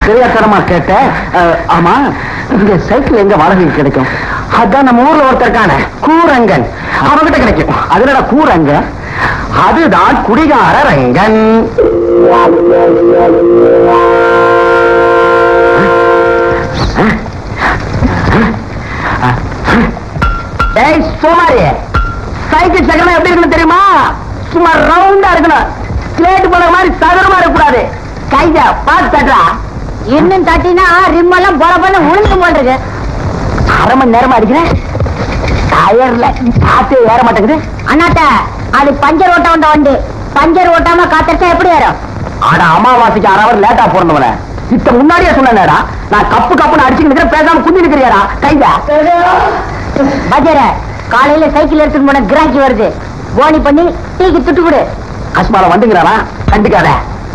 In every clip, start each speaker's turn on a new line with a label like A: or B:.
A: தெரியாத்தனமா கேட்டேன் அஹ், ஆமா இங்க சைக்கிள் எங்க வாடகை கிடைக்கும் அதான் நம்ம ஊர்ல ஒருத்தருக்கான கூரங்கன் அவகிட்ட கிடைக்கும் அதுலடா கூரங்கன் அதுதான் குடிகார ரங்கன் டேய் சோமாரி சைக்கிள் சக்கரம் எப்படி இருக்கணும் தெரியுமா சும்மா ரவுண்டா இருக்கணும் ஸ்லேட் போன மாதிரி சதுரமா இருக்கக்கூடாது கைய பார்த்து தட்டுறா
B: இன்னும் தட்டினா ரிம்மெல்லாம் போல போல உளுந்து போட்டுருக்கு
A: அரை மணி நேரமா அடிக்கிறேன் டயர்ல காத்தே ஏற மாட்டேங்குது
B: அண்ணாத்த அது பஞ்சர் ஓட்ட வந்த வண்டி பஞ்சர் ஓட்டாம காத்தடிச்சா எப்படி ஏறும்
A: ஆட அமாவாசைக்கு அரை அவர் லேட்டா போறவன இத்த முன்னாடியே சொன்னேடா நான் கப்பு கப்புன்னு அடிச்சுட்டு இருக்கிறேன் பேசாம குந்தி நிக்கிறியாடா கைதா
B: பஜர காலையில சைக்கிள் எடுத்துட்டு போன கிராக்கி வருது போனி பண்ணி டீக்கு துட்டு கொடு
A: அஸ்மால வந்துங்கிறானா கண்டுக்காத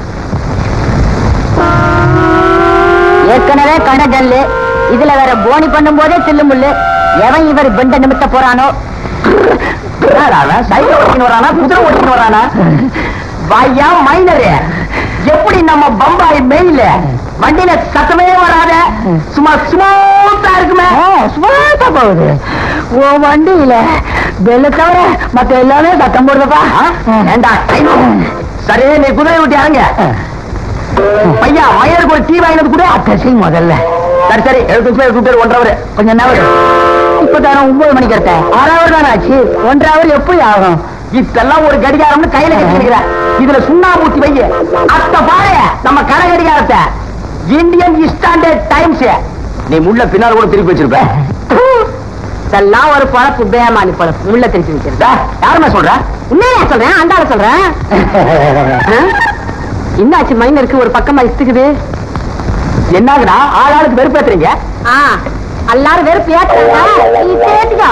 B: ஏற்கனவே கட ஜல்லு இதுல வேற போனி பண்ணும் போதே தில்லு முள்ளு எவன் இவர் பெண்ட நிமித்த போறானோ
A: என்னடா அவன்? சைக்கிள் ஓட்டின்னு வரானா குதிரை ஓட்டின்னு வரானா வாயா மைனரு எப்படி நம்ம பம்பாய் மெயில வண்டியில சத்தமே வராத சும்மா ஸ்மூத்தா இருக்குமே ஸ்மூத்தா போகுது ஓ வண்டியில பெல்ல தவிர மத்த எல்லாமே சத்தம் போடுதப்பா ஏண்டா சரி நீ குதிரை ஓட்டி இறங்க பையா மயிருக்கு ஒரு டீ வாங்கினது கூட அத்தசி முதல்ல சரி சரி எழுபது நிமிஷம் கூப்பிட்டு ஒன்றரை அவர் கொஞ்சம் நேரம் இப்பதான ஒன்பது மணிக்கு எடுத்தேன் அரை அவர் தானே ஆச்சு ஒன்றரை அவர் எப்படி ஆகும் இதெல்லாம் ஒரு கடிகாரம்னு கையில கட்டிருக்கிற இதுல சுண்ணாம்பூத்தி வைய அத்த பாரு நம்ம கடை கடிகாரத்தை இந்தியன் ஸ்டாண்டர்ட் டைம்ஸ் நீ முள்ள பின்னால் கூட திருப்பி வச்சிருப்ப
B: இதெல்லாம் ஒரு பழப்பு பேமானி பழப்பு முள்ள திருப்பி வச்சிருந்தா
A: யாருமே சொல்ற
B: உண்மையா சொல்றேன் அந்தால சொல்றேன் என்னாச்சு மைனருக்கு ஒரு பக்கமா இத்துக்குது
A: என்னாகுடா ஆளாளுக்கு வெறுப்பேத்துறீங்க
B: ஆ எல்லாரும் வெறுப்பு ஏத்துறாங்க நீ சேர்த்துக்கோ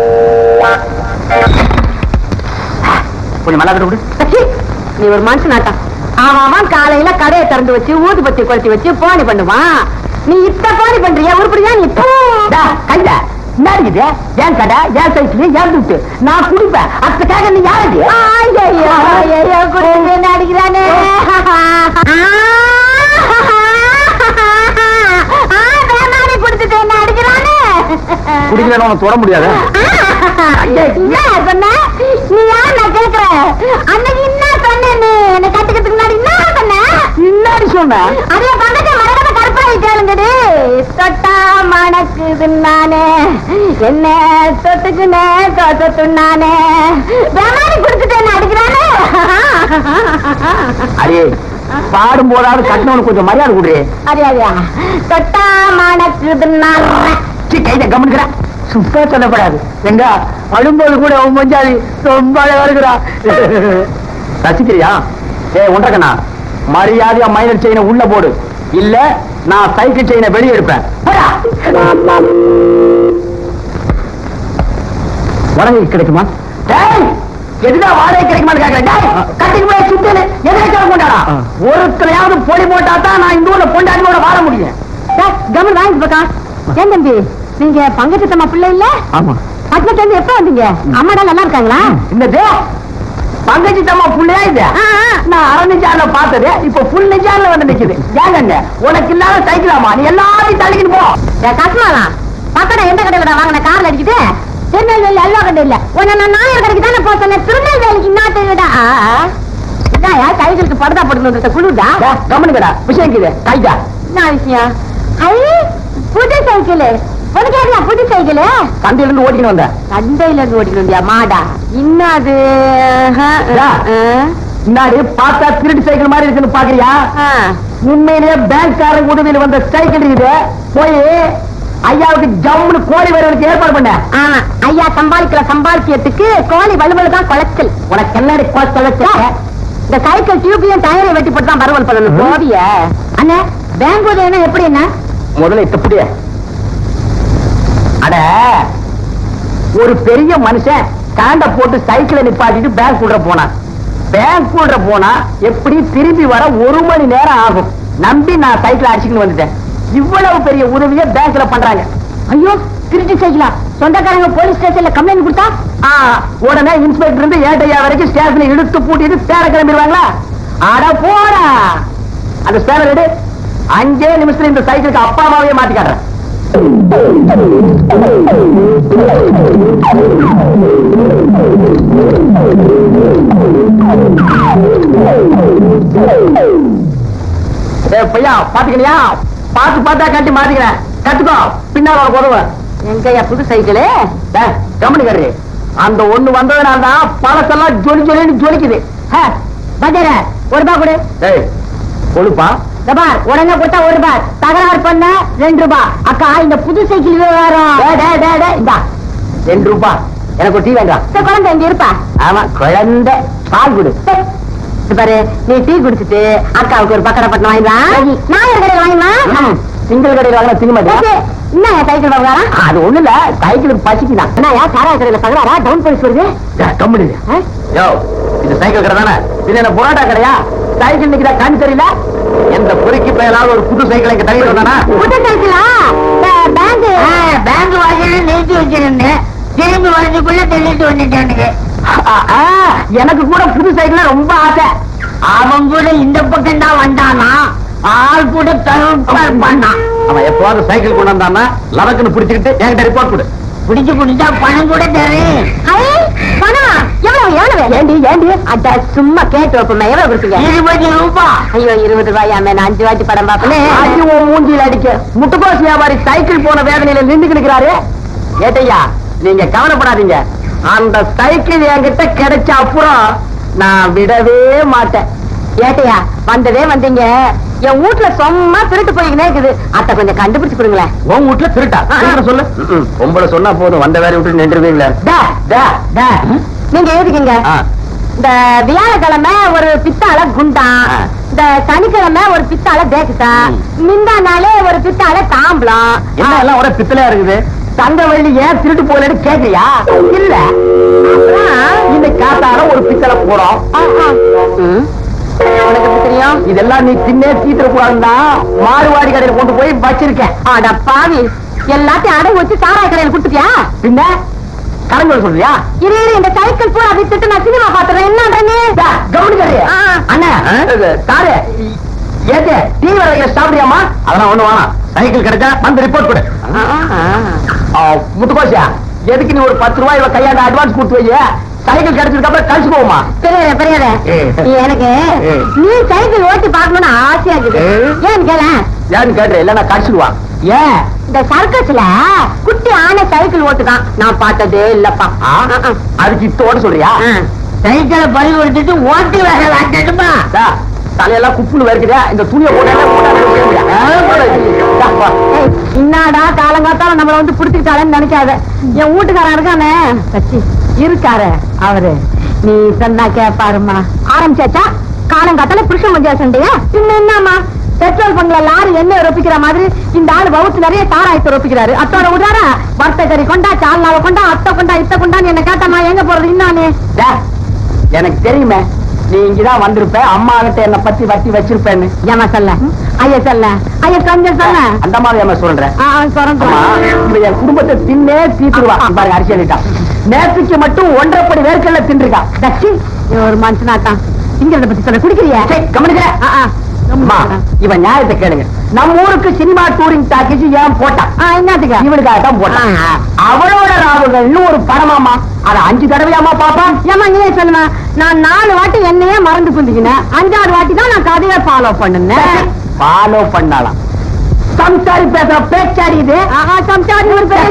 A: கொஞ்சம் மல்லா விடு
B: சச்சி, நீ ஒரு மனுஷனாட்டா அவன் அவன் காலையில கடையை திறந்து வச்சு ஊதுபத்தி கொளுத்தி வச்சு போனி பண்ணுவான் நீ இத்த போனி பண்றியா உருப்படியா நீ போ.
A: டா, கையில என்ன இருக்குது ஏன் கடை ஏன் சைக்கிள் ஏன் துட்டு நான் குடிப்பேன் அதுக்காக நீ யாருக்கு
B: ஐயையோ, ஐயையோ, குடிச்சு அடிக்கிறானே ஆ, வேணாடி குடிச்சிட்டு என்ன அடிக்கிறானே
A: குடிக்கலன்னு தொட முடியாது
B: என்ன சொன்ன நீ யார் நான் கேக்குறேன் அன்னைக்கு என்ன சொன்ன நீ என்ன கட்டுக்கிறதுக்கு முன்னாடி என்ன சொன்ன
A: முன்னாடி சொன்னேன்
B: அதே பக்கத்து மரகத கற்பனை கேளுங்கடி தொட்டா மணக்குது நானே என்ன தொட்டுக்குனே தொட்டு நானே வேணாடி குடிச்சிட்டு என்ன அடிக்கிறானே
A: அடே பாடும் போதாவது கட்டினவனுக்கு கொஞ்சம் மரியாதை கொடு
B: அதே அதே தொட்டா மணக்குது நானே
A: சி கைத கவனிக்கிற சுத்தா சொல்லப்படாது எங்க அழும்போது கூட அவன் மஞ்சாதி ரொம்ப அழகா இருக்கிறா ரசிக்கிறியா ஏ ஒன்றக்கண்ணா மரியாதையா மைனர் செயினை உள்ள போடு இல்ல நான் சைக்கிள் செயினை வெளியே எடுப்பேன் போடா. வாடகை கிடைக்குமா டேய் எதுதான் வாடகை கிடைக்குமான்னு கேக்குறேன் டேய் கட்டிக்கு போய் சுத்தல எதுக்கு கொண்டாடா ஒருத்தரையாவது பொடி போட்டா தான் நான் இந்த ஊர்ல பொண்டாட்டியோட வாழ முடியும்
B: கவனம் வாங்கி பக்கா ஏன் தம்பி நீங்க பங்கஜத்தம்மா பிள்ளை இல்ல
A: ஆமா
B: பக்கத்துல இருந்து எப்ப வந்தீங்க அம்மாடா நல்லா இருக்காங்களா
A: இந்த பங்கஜி தம்மா புள்ளையா இது
B: ஆ, ஆ.
A: நான் அரை நிஜால பார்த்தது இப்ப புல் நிஜால வந்து நிக்குது ஏங்க உனக்கு இல்லாத சைக்கிளாமா நீ எல்லாத்தையும் தள்ளிக்கிட்டு போ
B: கஸ்மாலா பக்கடா எந்த கடையில வாங்கின கார்ல அடிக்கிட்டு திருநெல்வேலி அல்வா கடை இல்ல உன்னை நான் நாயர் கடைக்கு தானே போக சொன்னேன் திருநெல்வேலிக்கு நாட்டு விட இதாயா கைகளுக்கு படுதா போட்டு குழுதா
A: கவனிக்கடா விஷயம் இருக்குது கைதா
B: என்ன விஷயம் ஐ புது சைக்கிள் உனக்கு யாரியா புது சைக்கிள்
A: சந்தையில இருந்து ஓட்டிக்கிட்டு வந்தேன்
B: சந்தையில இருந்து ஓட்டிட்டு வந்தியா மாடா இன்னும் அது
A: யா. முன்னாடி பார்த்தா திருட்டு சைக்கிள் மாதிரி இருக்குன்னு பாக்குறியா உண்மையிலேயே பேங்க்காரங்க உதவியில வந்த சைக்கிள் இது போய் ஐயாவுக்கு ஜம்முன்னு கோழி வரவனுக்கு ஏற்பாடு பண்ண
B: ஆமா ஐயா சம்பாதிக்கிற சம்பாத்தியத்துக்கு கோழி வலுவலு தான் குலைச்சல்
A: உனக்கு என்னடி குறைச்ச
B: இந்த சைக்கிள் டியூபையும் டயரை வெட்டி போட்டு தான் பரவல் பண்ணணும்
A: ம்.
B: போதிய அண்ணே பேங்க் உதவினா எப்படி என்ன
A: முதல்ல இப்படிய அட ஒரு பெரிய மனுஷன் காண்ட போட்டு சைக்கிளை நிப்பாட்டிட்டு பேங்க் கூடுற போனான் பேங்க் கூடுற போனா எப்படி திரும்பி வர ஒரு மணி நேரம் ஆகும் நம்பி நான் சைக்கிள் அடிச்சுக்கிட்டு வந்துட்டேன் இவ்வளவு பெரிய உதவியை பேங்க்ல பண்றாங்க
B: ஐயோ திருச்சி சைக்கிளா சொந்தக்காரங்க போலீஸ் ஸ்டேஷன்ல கம்ப்ளைண்ட் கொடுத்தா
A: ஆ, உடனே இன்ஸ்பெக்டர் இருந்து ஏட்டையா வரைக்கும் ஸ்டேஷன்ல இழுத்து பூட்டிட்டு தேட கிளம்பிடுவாங்களா அட போடா அந்த ஸ்பேனர் எடு அஞ்சே நிமிஷத்துல இந்த சைக்கிளுக்கு அப்பா அம்மாவே மாத்தி காட்டுறேன் ஏய் பையா பாத்துக்கலையா பாத்து பார்த்தா கட்டி மாத்திக்கிறேன் கத்துக்கோ பின்னால உனக்கு உதவும்
B: எங்கய்யா புது சைக்கிளு
A: கம்பெனிக்காரு அந்த ஒண்ணு வந்ததுனால தான் பழசெல்லாம் ஜொலி ஜொலின்னு ஜொலிக்குது
B: பஜார ஒரு ரூபாய் கொடு
A: ஏய் கொழுப்பா
B: பார் உடனே கொடுத்தா ஒரு ரூபாய் தகராறு பண்ண ரெண்டு ரூபாய் அக்கா இந்த புது சைக்கிள் விவகாரம்
A: டேய், டேய், டேய், டேய், இந்தா ரெண்டு ரூபா எனக்கு ஒரு டீ வேண்டாம்
B: இந்த குழந்தை இங்க இருப்பா
A: ஆமா குழந்தை பால் குடு
B: சரி. இது பாரு நீ டீ குடிச்சிட்டு அக்காவுக்கு ஒரு பக்கடை பட்டம் வாங்கிடலாம் நான் ஒரு கடையில் வாங்கிடலாம்
A: சிங்கிள் கடையில் வாங்கினா திங்க மாட்டேன்
B: என்ன சைக்கிள் விவகாரம்
A: அது ஒண்ணு இல்ல சைக்கிளுக்கு பசிக்குதான்
B: என்னயா சாராய கடையில் தகராறா டவுன் போலீஸ் வருது
A: கம்பெனி
B: ஆ?
A: யோ இது சைக்கிள் கடை தானே இது என்ன புரோட்டா கடையா சைக்கிள் நிக்கிறா கண் தெரியல எந்த பொறுக்கி பெயரால் ஒரு புது சைக்கிள் இங்க தங்கிட்டு வந்தானா
B: புது சைக்கிளா பேங்க்
C: பேங்க் வாசல்ல நிறுத்தி வச்சிருந்தேன் திரும்பி வரதுக்குள்ள தள்ளிட்டு வந்துட்டானுங்க
A: ஆ, ஆ, எனக்கு கூட புது சைக்கிள் ரொம்ப ஆசை
C: அவன் கூட இந்த பக்கம் தான் வந்தானா ஆள் கூட தருப்பார் பண்ணான்
A: அவன் எப்பவாவது சைக்கிள் கொண்டு வந்தான்னா லவக்குன்னு பிடிச்சிக்கிட்டு என்கிட்ட ரிப்போர்ட் கொடு
C: பிடிச்சு கொடுத்தா பணம் கூட தரேன்
B: பணம் எவ்வளவு எவ்வளவு ஏண்டி ஏண்டி அட சும்மா கேட்டு வைப்போமே எவ்வளவு கொடுத்தீங்க
C: இருபது ரூபாய்
B: ஐயோ இருபது ரூபாயாமே நான் அஞ்சு வாட்டி படம் பாப்பனே
A: ஐயோ மூஞ்சியில் அடிக்க முட்டுக்கோஸ் வியாபாரி சைக்கிள் போன வேதனையில நின்று நிக்கிறாரு ஏட்டையா நீங்க கவலைப்படாதீங்க அந்த சைக்கிள் என்கிட்ட கிடைச்ச அப்புறம் நான் விடவே மாட்டேன்
B: ஏட்டையா வந்ததே வந்தீங்க என் வீட்டுல சும்மா திருட்டு போய்க்கினே இருக்குது அத்தை கொஞ்சம் கண்டுபிடிச்சு கொடுங்களேன்
A: உன் வீட்டுல திருட்டா திருட்ட சொல்லு பொம்பளை சொன்னா போதும் வந்த வேலையை விட்டு நின்றுவீங்களே
B: டா, டா, டா. நீங்க எழுதிக்கீங்க இந்த வியாழக்கிழமை ஒரு பித்தாள குண்டா
A: ஆ.
B: இந்த சனிக்கிழமை ஒரு பித்தாள தேக்குதா
A: ம்.
B: மிந்தா நாளே ஒரு பித்தாள தாம்பலம்
A: என்ன எல்லாம் ஒரே பித்தளையா இருக்குது தங்க வெள்ளி ஏன் திருட்டு போகலன்னு கேட்கலையா இல்ல அப்புறம் இந்த காத்தால ஒரு பித்தளை போறோம்
B: ம். உனக்கு எப்படி தெரியும்
A: இதெல்லாம் நீ தின்னே தீத்துற கூடாதுன்னா மாறுவாடி கடையில கொண்டு போய் வச்சிருக்கேன்
B: அட பாவி எல்லாத்தையும் அடகு வச்சு சாராய கடையில் கொடுத்துட்டியா
A: பின்ன கரங்கள் சொல்றியா
B: இரு இரு, இந்த சைக்கிள் பூரா வித்துட்டு நான் சினிமா பாத்துறேன் என்ன
A: கவனிக்கிறே
B: ஆ.
A: அண்ணா சாரு ஏத்தே டீ வர சாப்பிடுறியாமா அதெல்லாம் ஒண்ணு வேணாம் சைக்கிள் கிடைச்சா வந்து ரிப்போர்ட் கொடு முத்துக்கோசியா எதுக்கு நீ ஒரு பத்து ரூபாய் இவ கையாண்ட அட்வான்ஸ் கொடுத்து வை சைக்கிள் கிடைச்சதுக்கு அப்புறம் கழிச்சு போவோமா
B: பெரியவரே பெரியவரே
A: ஏ.
B: நீ எனக்கு
A: ஏ.
B: நீ சைக்கிள் ஓட்டி பார்க்கணும்னு ஆசையா இருக்குது
A: ஏ.
B: ஏன்னு கேள
A: ஏன்னு கேட்டு இல்ல நான் கழிச்சுடுவான் ஏன்
B: இந்த சர்க்கஸ்ல குட்டி ஆனை சைக்கிள் ஓட்டுதான் நான் பார்த்ததே இல்லப்பா
A: ஆ? அதுக்கு இத்தோட சொல்றியா
C: சைக்கிளை பறி கொடுத்துட்டு ஓட்டி வர வேண்டட்டுமா
A: டா, தலையெல்லாம் குப்புன்னு வருக்குதா இந்த துணியை போட்டா
B: ஏய், என்னடா காலங்காத்தால நம்மள வந்து புடிச்சுக்கிட்டாளன்னு நினைக்காத என் வீட்டுக்காரன் இருக்கானே கட்சி இருக்காரு அவரு நீ சொன்னா கேப்பாருமா ஆரம்பிச்சாச்சா காலங்காத்தால புருஷன் மஞ்சா சண்டையா இன்னும் என்னம்மா பெட்ரோல் பங்க்ல லாரி எண்ணெய் ரொப்பிக்கிற மாதிரி இந்த ஆளு வவுத்து நிறைய சாராயத்தை ரொப்பிக்கிறாரு அத்தோட விடாரா வர்த்தகரி கொண்டா சால்னாவை கொண்டா அத்தை கொண்டா இத்த கொண்டான்னு என்ன கேட்டாமா எங்க போறது இன்னானே
A: டா, எனக்கு தெரியுமே நீ இங்கதான் வந்திருப்ப அம்மா கிட்ட என்ன பத்தி வட்டி வச்சிருப்பேன்னு
B: ஏமா சொல்ல ஐயா சொல்ல ஐயா கொஞ்சம் சொல்ல
A: அந்த மாதிரி ஏமா சொல்றேன்
B: ஆ, அவன் சொல்றேன்
A: அம்மா,
B: சொல்றேன்.
A: இவ என் குடும்பத்தை தின்னே தீத்துருவா பாருங்க அரிசி அள்ளிட்டா நேற்றுக்கு மட்டும் ஒன்றரை படி வேர்க்கல்ல தின்றுக்கா
B: தட்சி இவன் ஒரு மனுஷனாத்தான் இங்க பத்தி சொல்ல குடிக்கிறியா
A: கவனிக்கிற
B: ஆ, ஆ.
A: அம்மா இவன் நியாயத்தை கேளுங்க நம்ம ஊருக்கு சினிமா டூரிங் டாக்கீஸ் ஏன் போட்டான்
B: ஆ, என்னத்துக்கு
A: இவனுக்காக தான் போட்டான்
B: ஆ.
A: அவளோட ராவுகள்னு ஒரு படமாமா அத அஞ்சு தடவையாமா பாப்பான்
B: ஏமா நீயே சொல்லுமா நான் நாலு வாட்டி என்னையே மறந்து புந்திக்கினேன் அஞ்சாவது வாட்டி தான் நான் கதையை ஃபாலோ பண்ணுனேன்
A: ஃபாலோ பண்ணலாம் சம்சாரி பேசுற பேச்சாடி இது
B: ஆஹா சம்சாரி ஒரு பெரிய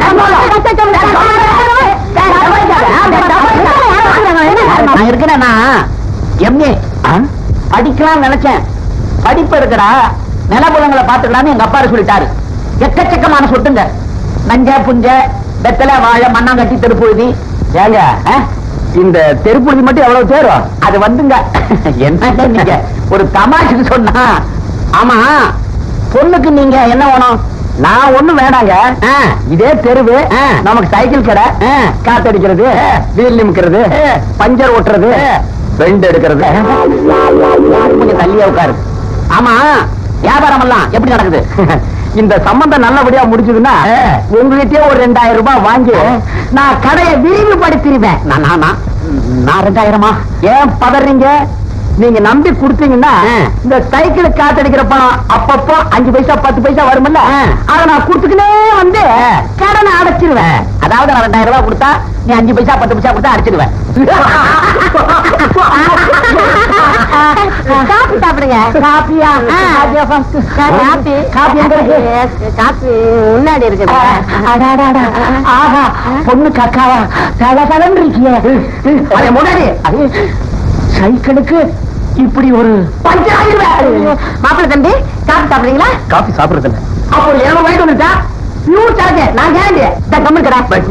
A: நான் இருக்கிறேன்னா எம்ஏ படிக்கலாம் நினைச்சேன் படிப்பு இருக்கடா நிலபுலங்களை பாத்துக்கலாம்னு எங்க அப்பா சொல்லிட்டாரு எக்கச்சக்கமான சொட்டுங்க நஞ்ச புஞ்ச வெத்தலை வாழை மண்ணாங்கட்டி தெருப்புழுதி ஏங்க ஆ? இந்த தெருப்புழுதி மட்டும் எவ்வளவு தேரும் அது வந்துங்க என்ன நீங்க ஒரு தமாஷுக்கு சொன்னா ஆமா பொண்ணுக்கு நீங்க என்ன வேணும் நான் ஒண்ணும் வேணாங்க இதே தெருவு நமக்கு சைக்கிள் கடை காத்தடிக்கிறது வீல் நிமிக்கிறது பஞ்சர் ஓட்டுறது பெண்ட் எடுக்கிறது கொஞ்சம் தள்ளியே உட்காரு ஆமா வியாபாரம் எல்லாம் எப்படி நடக்குது இந்த சம்பந்தம் நல்லபடியா முடிஞ்சதுன்னா உங்ககிட்டயே ஒரு ரெண்டாயிரம் ரூபாய் வாங்கி நான் கடையை விரிவுபடுத்திடுவேன் நான் நானா நான் ரெண்டாயிரமா ஏன் பதறீங்க நீங்க நம்பி கொடுத்தீங்கன்னா
C: ஆ.
A: இந்த சைக்கிள் காத்தடிக்கிற பணம் அப்பப்போ அஞ்சு பைசா பத்து பைசா வரும்ல
C: ஆ.
A: அதை நான் கொடுத்துக்கினே வந்து
C: ஆ.
A: கடனை அடைச்சிருவேன்
C: அதாவது நான் ரெண்டாயிரம் ரூபாய் கொடுத்தா நீ அஞ்சு பைசா பத்து பைசா கொடுத்தா அடிச்சிடுவேன்
B: காப்பி சாப்பிடுங்க
A: காப்பியா
B: காப்பி
A: காப்பி எங்க இருக்கு?
B: காப்பி முன்னாடி இருக்குது
A: அடாடாடா. ஆஹா பொண்ணு கக்காவா தல தலன்னு இருக்கியே அதே முன்னாடி அது சைக்கிளுக்கு இப்படி ஒரு பஞ்சர் ஆகிடுவேன்
B: மாப்பிள்ளை தம்பி காப்பி சாப்பிடுறீங்களா
A: காபி சாப்பிடுறது இல்ல அப்போ ஏழு மணிக்கு வந்துட்டா பியூர் சார்ஜ் நான் கேரண்டி கம்மி கடா
B: காப்பி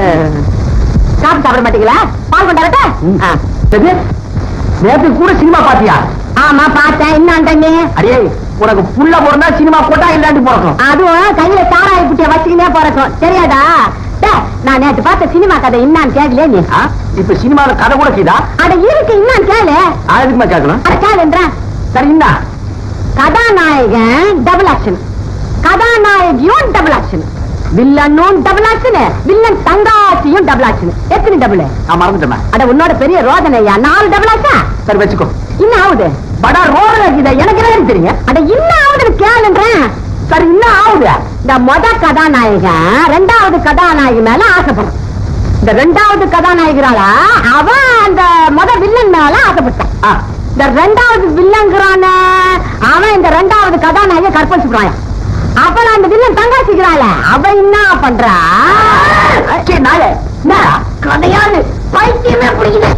B: சாப்பிட மாட்டீங்களா பால் கொண்டாடட்டா ஆ.
A: சரி நேற்று கூட சினிமா பாத்தியா
B: ஆமா பார்த்தேன் என்ன
A: அடியே உனக்கு புள்ள பிறந்தா சினிமா போட்டா இல்லாண்டி பிறக்கும்
B: அதுவும் கையில சாராய புட்டிய வச்சுக்கினே போறக்கும் தெரியாதா டே, நான் நேத்து பார்த்த சினிமா கதை இன்னான்னு கேட்கல நீ
A: ஆ? இப்ப சினிமால கதை கூட கீதா
B: அட இருக்கு இன்னான்னு கேளு
A: அதுக்குமா கேட்கணும்
B: அட கேளுன்றேன்
A: சரி இந்தா
B: கதாநாயகன் டபுள் ஆக்ஷன் கதாநாயகியும் டபுள் ஆக்ஷன் வில்லனும் டபுள் ஆக்ஷன் வில்லன் தங்காச்சியும் டபுள் ஆக்ஷன் எத்தனை டபுள்
A: நான் மறந்துட்டேன்
B: அட உன்னோட பெரிய ரோதனையா நாலு டபுள் ஆச்சா
A: சரி வச்சுக்கோ
B: இன்னும் ஆகுது
A: படா ரோடு இதை எனக்கு என்ன தெரியும்
B: அட இன்னும் ஆகுதுன்னு கேளுன்றேன்
A: சரி இன்னும் ஆகுது
B: இந்த மொத கதாநாயகன் ரெண்டாவது கதாநாயகி மேல ஆசைப்படுறான் இந்த ரெண்டாவது கதாநாயகரால அவன் அந்த மொத வில்லன் மேல ஆசைப்பட்டான்
A: ஆ,
B: இந்த ரெண்டாவது வில்லங்கிறான அவன் இந்த ரெண்டாவது கதாநாயகி கற்பழிச்சுக்கிறான் அப்புறம் அந்த வில்லன் தங்காச்சிக்கிறாள் அவ என்ன பண்றா
A: சீ, நாயே என்னடா?
B: கதையாது பைத்தியமே பிடிக்குது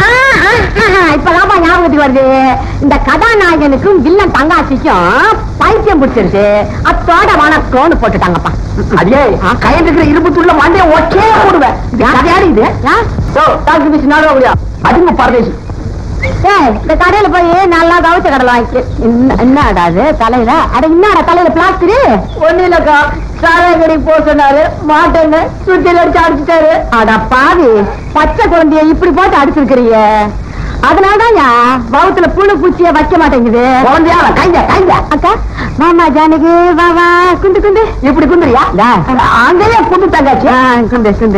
B: இப்பதான் ஞாபகத்துக்கு வருது இந்த கதாநாயகனுக்கும் வில்லன் தங்காச்சிக்கும் பைத்தியம் பிடிச்சிருச்சு அத்தோட வணக்கம்னு போட்டுட்டாங்கப்பா
A: அடியே கையில் இருக்கிற இரும்பு துள்ள மண்டைய ஒக்கே போடுவேன் இது கதையாடி இது
B: ஆ?
A: ஓ, டாக்டர் மிஸ் நாடு அப்படியா அதுங்க பரதேசி
B: ஏய், இந்த கடையில போய் நல்லா கவுச்ச கடலை வாங்கி என்னடா அது தலையில அட என்னடா தலையில பிளாஸ்டரு
A: ஒண்ணு இல்லக்கா சாராயக்கடி போக சொன்னாரு மாட்டேன்னு சுத்தில அடிச்சு அடிச்சுட்டாரு
B: அட பாவி பச்சை குழந்தைய இப்படி போட்டு அடிச்சிருக்கிறீங்க அதனாலதான் வவுத்துல புழு பூச்சிய வைக்க மாட்டேங்குது
A: குழந்தையா கைங்க கைங்க
B: அக்கா மாமா ஜானகி வா வா குண்டு குண்டு
A: இப்படி குந்துறியா அங்கேயே குண்டு தங்காச்சு
B: ஆ, குண்டு குண்டு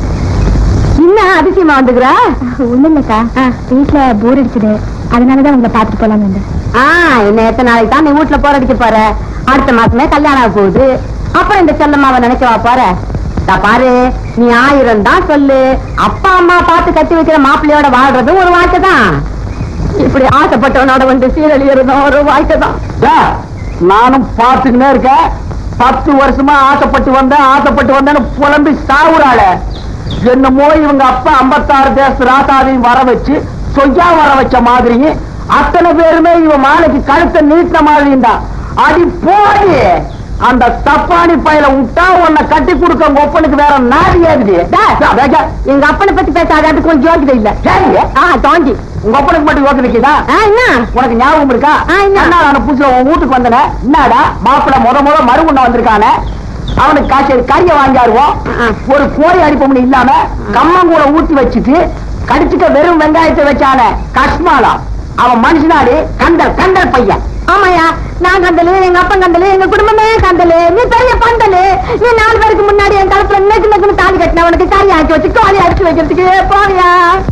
B: என்ன அதிசயமா வந்துக்கிறா
D: ஒண்ணும் இல்லக்கா வீட்டுல போர் அடிச்சது அதனாலதான் உங்களை பாத்துட்டு போலாம் வந்தேன்
B: ஆ இன்னும் எத்தனை நாளைக்கு தான் நீ வீட்டுல போற அடிக்க போற அடுத்த மாசமே கல்யாணம் ஆக போகுது அப்புறம் இந்த செல்லம்மாவை நினைக்கவா போற இதா பாரு நீ ஆயிரம் தான் சொல்லு அப்பா அம்மா பார்த்து கட்டி வைக்கிற மாப்பிள்ளையோட வாழ்றதும் ஒரு வாழ்க்கை தான் இப்படி ஆசைப்பட்டவனோட வந்து சீரழியறதும் ஒரு வாழ்க்கை தான்
A: சார், நானும் பார்த்துக்கினே இருக்கேன் பத்து வருஷமா ஆசைப்பட்டு வந்தேன் ஆசைப்பட்டு வந்தேன்னு புலம்பி சாவுறாள என்னமோ இவங்க அப்பா ஐம்பத்தாறு தேச ராசாவையும் வர வச்சு சொய்யா வர வச்ச மாதிரியும் அத்தனை பேருமே இவன் மாலைக்கு கழுத்தை நீட்டின மாதிரியும் தான் அடி போடி அந்த தப்பானி பையில விட்டா உன்னை கட்டி கொடுக்க உங்க ஒப்பனுக்கு வேற நாடி ஏகுது
B: எங்க அப்பனை பத்தி பேசாத அது கொஞ்சம் யோகிதை இல்ல
A: சரிங்க.
B: ஆ தாண்டி
A: உங்க ஒப்பனுக்கு மட்டும் யோசனை இருக்குதா
B: ஆ, என்ன
A: உனக்கு ஞாபகம் இருக்கா
B: ஆ, என்ன?
A: என்ன நான் புதுசுல உன் வீட்டுக்கு வந்தன என்னடா மாப்பிள்ள முத முத மறுகுண்ண வந்திருக்கானே அவனுக்கு காசு கறிய வாங்கியாருவோம்
B: ஆ.
A: ஒரு கோழி அடிப்போம்னு இல்லாம கம்மங்கூட ஊத்தி வச்சுட்டு கடிச்சுக்க வெறும் வெங்காயத்தை வச்சானே கஷ்மாலா அவன் மனுஷனாடி கண்டல் கண்டல் பையன்
B: ஆமாயா நான் கந்தலு எங்க அப்பன் கந்தலு எங்க குடும்பமே கந்தலு நீ பெரிய பந்தலு நீ நாலு பேருக்கு முன்னாடி என் கழுத்துல நெக்கு நெக்குன்னு தாலி கட்டின உனக்கு கறி ஆக்கி வச்சு கோழி அடிச்சு வைக்கிறதுக்கு போவியா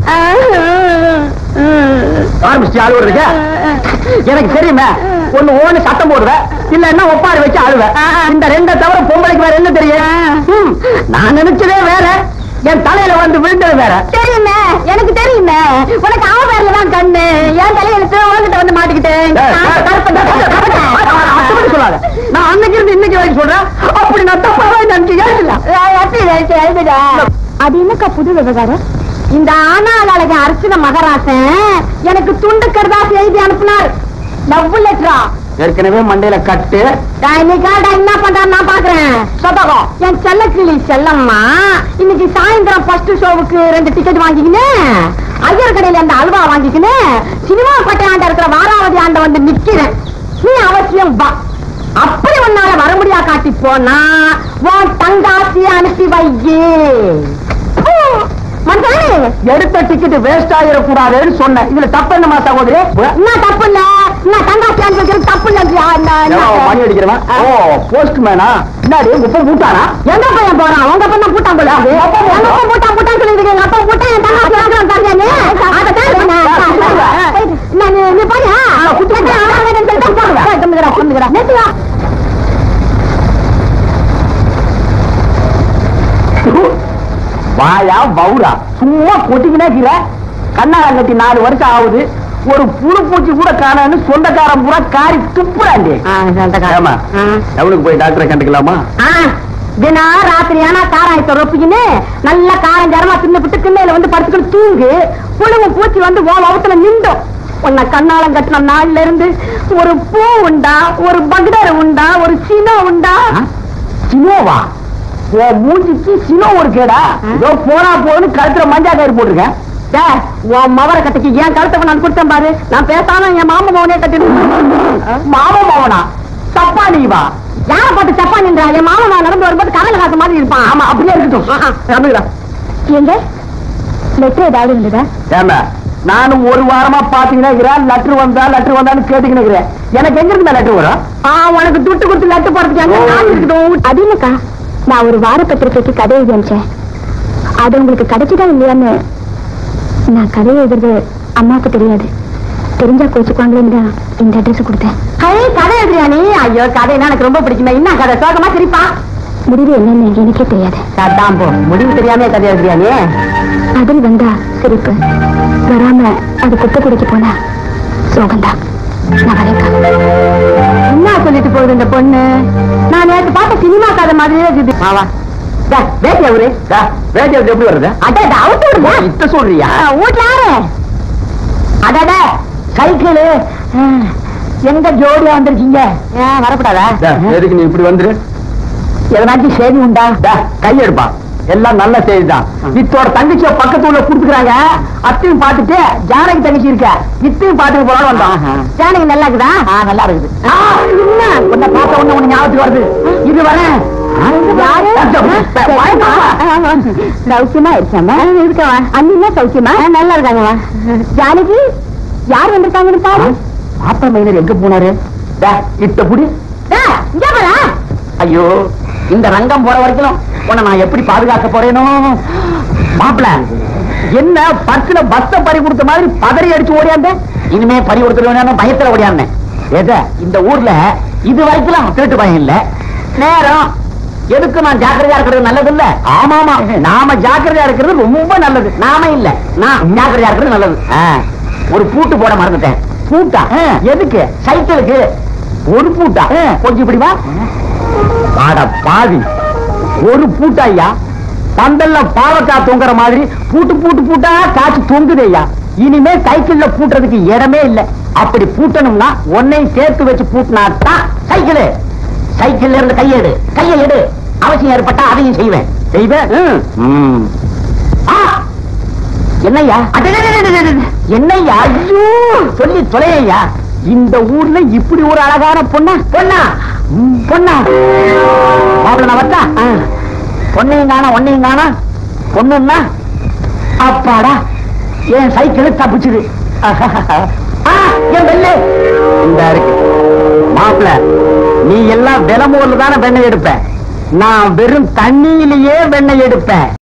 A: ஆரம்பிச்சு அழுவுறதுக்கு எனக்கு தெரியுமே ஒண்ணு ஓன்னு சத்தம் போடுவேன் இல்லன்னா ஒப்பாரி வச்சு அழுவேன் இந்த ரெண்ட தவிர பொம்பளைக்கு வேற என்ன தெரியும் ம், நான் நினைச்சதே வேற என் தலையில வந்து விழுந்தது வேற
B: தெரியுமே எனக்கு தெரியுமே உனக்கு அவன் பேர்ல தான் கண்ணு என் தலையெழுத்து உன்கிட்ட வந்து மாட்டிக்கிட்டேன்
A: அப்படி சொல்லாத நான் அன்னைக்கு இருந்து இன்னைக்கு வரைக்கும் சொல்றேன் அப்படி நான் தப்பாவே நினைச்சு எழுதல
D: அது என்னக்கா புது விவகாரம்
B: இந்த ஆனாள் அழகன் அர்ச்சன மகராசன் எனக்கு துண்டு கருதாசி எழுதி அனுப்புனார் லவ் லெட்டரா
A: ஏற்கனவே மண்டையில கட்டு
B: இன்னைக்காடா என்ன பண்றாரு நான் பாக்குறேன் சதகம் என் செல்லக்கிளி செல்லம்மா இன்னைக்கு சாயந்தரம் ஃபர்ஸ்ட் ஷோவுக்கு ரெண்டு டிக்கெட் வாங்கிக்கின்னு ஐயர் கடையில அந்த அல்வா வாங்கிக்கின்னு சினிமா பட்டையாண்ட இருக்கிற வாராவதி ஆண்ட வந்து நிக்கிறேன் நீ அவசியம் வா அப்படி உன்னால வர முடியா காட்டி போனா உன் தங்காசி அனுப்பி வையே மன்றானே
A: எடுத்த டிக்கெட் வேஸ்ட் ஆகிடக்கூடாதுன்னு சொன்னேன் இதுல தப்பு என்னமா சகோதரி
B: என்ன தப்பு இல்ல என்ன தங்காசி அனுப்பி வைக்கிறது தப்பு
A: எவ்வளவு மணி
B: இல்ல
A: அடிக்கிறவன் ஓ போஸ்ட் மேனா என்னடி உங்க உப்பு மூட்டானா
B: எங்க பையன் போறான் உங்க பொண்ணு பூட்டான் போல எங்க அப்பா பூட்டான் பூட்டான் சொல்லிட்டு எங்க அப்பா பூட்டான் என் தங்கச்சி வாங்குறான் பாருங்க அதை தான் நான் நீ- நீ போறியா? கேட்டா ஆறாங்கன்னு சொல்லிட்டு போடுவேன். போய் கம்முனுக்குறா, கம்முனுக்குறா. நேத்து வா.
A: வாயா பவுரா சும்மா கொட்டிக்கினே கீழ கண்ணாடம் கட்டி நாலு வருஷம் ஆகுது ஒரு புழு பூச்சி கூட காணன்னு சொந்தக்காரன் பூரா காரி துப்புறாண்டி
B: ஆ, சொந்தக்காரன்.
A: ஏம்மா?
B: ஆ.
A: டவுனுக்கு போய் டாக்டரை கண்டுக்கலாமா
B: ஆ, தினம் ராத்திரி ஆனா காராயத்தை ரொப்பிக்கின்னு நல்லா காரம் ஜரமா தின்னு விட்டு திண்ணையில வந்து படுத்துக்கிட்டு தூங்கு புழுவும் பூச்சி வந்து ஓ வவுத்துல நின்றும் உன்னை கண்ணாலம் கட்டின நாள்ல இருந்து ஒரு பூ உண்டா ஒரு பக்டர் உண்டா ஒரு சினோ உண்டா
A: சினோவா உன் மூஞ்சிக்கு சினோ ஒரு கேடா ஏதோ போனா போன்னு கழுத்துல மஞ்சா கயிறு போட்டிருக்கேன்
B: டேய், உன் மவர கட்டிக்கு ஏன் கழுத்தை நான் கொடுத்தேன் பாரு நான் பேசாம என் மாமா மவனே கட்டிடுவேன்
A: மாமா மாவனா தப்பா நீ வா
B: யார பார்த்து சப்பா நின்றா என் மாமா மவன் நடந்து வரும்போது கடல காசு மாதிரி இருப்பான்
A: ஆமா அப்படியே இருக்கட்டும் நம்புகிறா
D: எங்க லெட்டர் ஏதாவது இருந்ததா
A: ஏமா நானும் ஒரு வாரமா பாத்தீங்கன்னா லெட்டர் வந்தா லெட்டர் வந்தான்னு கேட்டுக்கின்னு இருக்கிறேன். எனக்கு எங்க இருந்தா லெட்டர் வரும்
B: ஆ, உனக்கு துட்டு கொடுத்து லட்டு போறதுக்கு எங்க காசு இருக்குது
D: அது இல்லக்கா நான் ஒரு வார பத்திரிக்கைக்கு கதை எழுதி அனுப்பிச்சேன் அது உங்களுக்கு கிடைச்சதா இல்லையான்னு நான் கதை எழுதுறது அம்மாவுக்கு தெரியாது தெரிஞ்சா கோச்சுக்குவாங்களேன்னு தான் இந்த அட்ரஸ் கொடுத்தேன்
B: ஹை, கதை எழுதுறியா நீ ஐயோ கதைன்னா எனக்கு ரொம்ப பிடிக்குமே என்ன கதை சோகமா சிரிப்பா
D: முடிவு என்னன்னு எனக்கே தெரியாது
B: அதான் போ முடிவு தெரியாம கதை எழுதுறியா நீ
D: அதில் வந்தா சிரிப்பு வராம அது குத்த குடிக்க போனா சோகம்தான் நான் வரேன்க்கா
B: என்ன சொல்லிட்டு போகுது இந்த பொண்ணு நான் நேற்று பார்த்த சினிமா கதை மாதிரியே இருக்குது வா வா வேட்டி அவரு
A: டா, வேட்டி எடுத்து எப்படி வருது
B: அட அவுத்து விடுங்க
A: இத்த சொல்றியா
B: வீட்டுல யாரு அடட சைக்கிள் எங்க ஜோடியா வந்திருக்கீங்க ஏன் வரக்கூடாதா
A: டா, எதுக்கு நீ இப்படி வந்துரு
B: எதனாச்சும் செய்தி உண்டா
A: டா, கையெடுப்பா எல்லாம் நல்ல செய்திதான் இத்தோட தங்கச்சிய பக்கத்து ஊர்ல குடுத்துக்கிறாங்க அத்தையும் பார்த்துட்டு ஜானகி தங்கச்சி இருக்க இத்தையும் பார்த்துட்டு போறான்னு வந்தான்
B: ஜானகி நல்லா இருக்குதா நல்லா இருக்குது
A: ஆ, என்ன உன்னை பார்த்த உடனே உனக்கு ஞாபகத்துக்கு வருது இது வரேன்
B: யாரு சௌக்கியமா இருக்காமா இருக்கவா அண்ணின்னா சௌக்கியமா நல்லா இருக்காங்கம்மா ஜானகி யார் வந்திருக்காங்கன்னு பாரு
A: பாப்பா மைனர் எங்க போனாரு டா, இத்த புடி
B: டேய், இங்க பாரா
A: ஐயோ இந்த ரங்கம் போற வரைக்கும் உன்னை நான் எப்படி பாதுகாக்க போறேனோ மாப்பிள என்ன பர்ஸ்ல பஸ்ஸ பறி கொடுத்த மாதிரி பதறி அடிச்சு ஓடியாந்த இனிமே பறி கொடுத்துருவேன் பயத்துல ஓடியாந்தேன் எத இந்த ஊர்ல இது வரைக்கும் திருட்டு பயம் இல்ல நேரம் எதுக்கு நான் ஜாக்கிரதையா இருக்கிறது நல்லது இல்ல ஆமா ஆமா நாம ஜாக்கிரதையா இருக்கிறது ரொம்ப நல்லது நாம இல்ல நான் ஜாக்கிரதையா இருக்கிறது நல்லது ஆ, ஒரு பூட்டு போட மறந்துட்டேன் பூட்டா எதுக்கு சைக்கிளுக்கு ஒரு பூட்டா கொஞ்சம் இப்படி வா பாட பாவி ஒரு பூட்டா ஐயா பந்தல்ல பாவக்கா தொங்குற மாதிரி பூட்டு பூட்டு பூட்டா காய்ச்சி தொங்குது ஐயா இனிமே சைக்கிள்ல பூட்டுறதுக்கு இடமே இல்ல அப்படி பூட்டணும்னா உன்னையும் சேர்த்து வச்சு பூட்டினா தான் சைக்கிள் சைக்கிள்ல இருந்து கையெடு கையை எடு அவசியம் ஏற்பட்டா அதையும் செய்வேன் செய்வேன் ம். ஆ! என்னய்யா அடடடடடடட. என்னய்யா ஐயோ சொல்லி தொலையா இந்த ஊர்ல இப்படி ஒரு அழகான பொண்ணா பொண்ணா ம், பொண்ணா மாப்பிள்ள நான் வச்சா பொண்ணையும் காணா ஒன்னையும் காணா பொண்ணுன்னா அப்பாடா என் சைக்கிள் தப்பிச்சுது ஆ, என் வெள்ளை இந்த இருக்கு மாப்பிள்ள நீ எல்லாம் விலமோர்ல தானே வெண்ணெய் எடுப்ப நான் வெறும் தண்ணியிலேயே வெண்ணெய் எடுப்பேன்